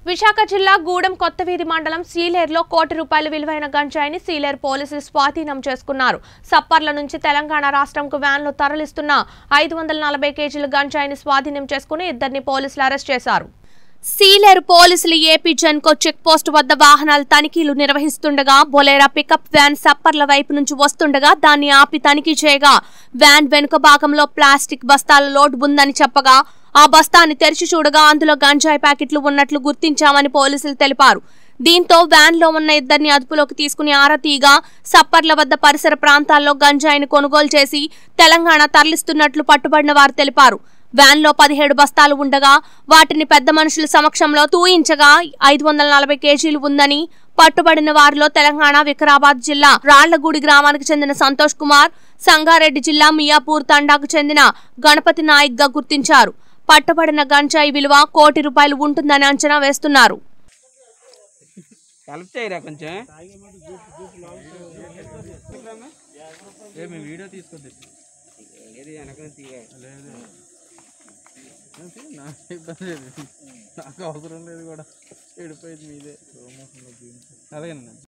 విశాఖ జిల్లా గూడెం కొత్తవీధి మండలం సీలేరులో కోటి రూపాయల విలువైన గంజాయిని సీలేరు పోలీసులు స్వాధీనం చేసుకున్నారు సప్పర్ల నుంచి తెలంగాణ రాష్ట్రంకు వ్యాన్లు తరలిస్తున్న ఐదు వందల నలభై కేజీల గంజాయిని స్వాధీనం చేసుకుని ఇద్దరిని పోలీసులు అరెస్ట్ చేశారు సీలేరు పోలీసులు ఏపీ జన్కో చెక్ పోస్ట్ వద్ద వాహనాల తనిఖీలు నిర్వహిస్తుండగా బొలేరా పికప్ వ్యాన్ సప్పర్ల వైపు నుంచి వస్తుండగా దాన్ని ఆపి తనిఖీ చేయగా వ్యాన్ వెనుక భాగంలో ప్లాస్టిక్ బస్తాల లోడ్ ఉందని చెప్పగా ఆ బస్తాన్ని తెరిచి చూడగా అందులో గంజాయి ప్యాకెట్లు ఉన్నట్లు గుర్తించామని పోలీసులు తెలిపారు దీంతో వ్యాన్ లో ఉన్న ఇద్దరిని అదుపులోకి తీసుకుని ఆరా తీయగా సప్పర్ల వద్ద పరిసర ప్రాంతాల్లో గంజాయిని కొనుగోలు చేసి తెలంగాణ తరలిస్తున్నట్లు పట్టుబడిన వారు తెలిపారు వ్యాన్ లో పదిహేడు బస్తాలు ఉండగా వాటిని పెద్ద మనుషుల సమక్షంలో తూయించగా ఐదు వందల నలభై కేజీలు ఉందని పట్టుబడిన వారిలో తెలంగాణ వికారాబాద్ జిల్లా రాళ్లగూడి గ్రామానికి చెందిన సంతోష్ కుమార్ సంగారెడ్డి జిల్లా మియాపూర్ తండాకు చెందిన గణపతి నాయక్ గా గుర్తించారు పట్టుబడిన గంజాయి విలువ కోటి రూపాయలు ఉంటుందని అంచనా వేస్తున్నారు హెల్ప్ చేయరా కొంచెం ఏమి వీడియో తీసుకొద్ది ఏది వెనక తీయ నాకు ఇబ్బంది లేదు నాకు అవసరం లేదు కూడా చెడిపోయింది మీదే అలాగేనండి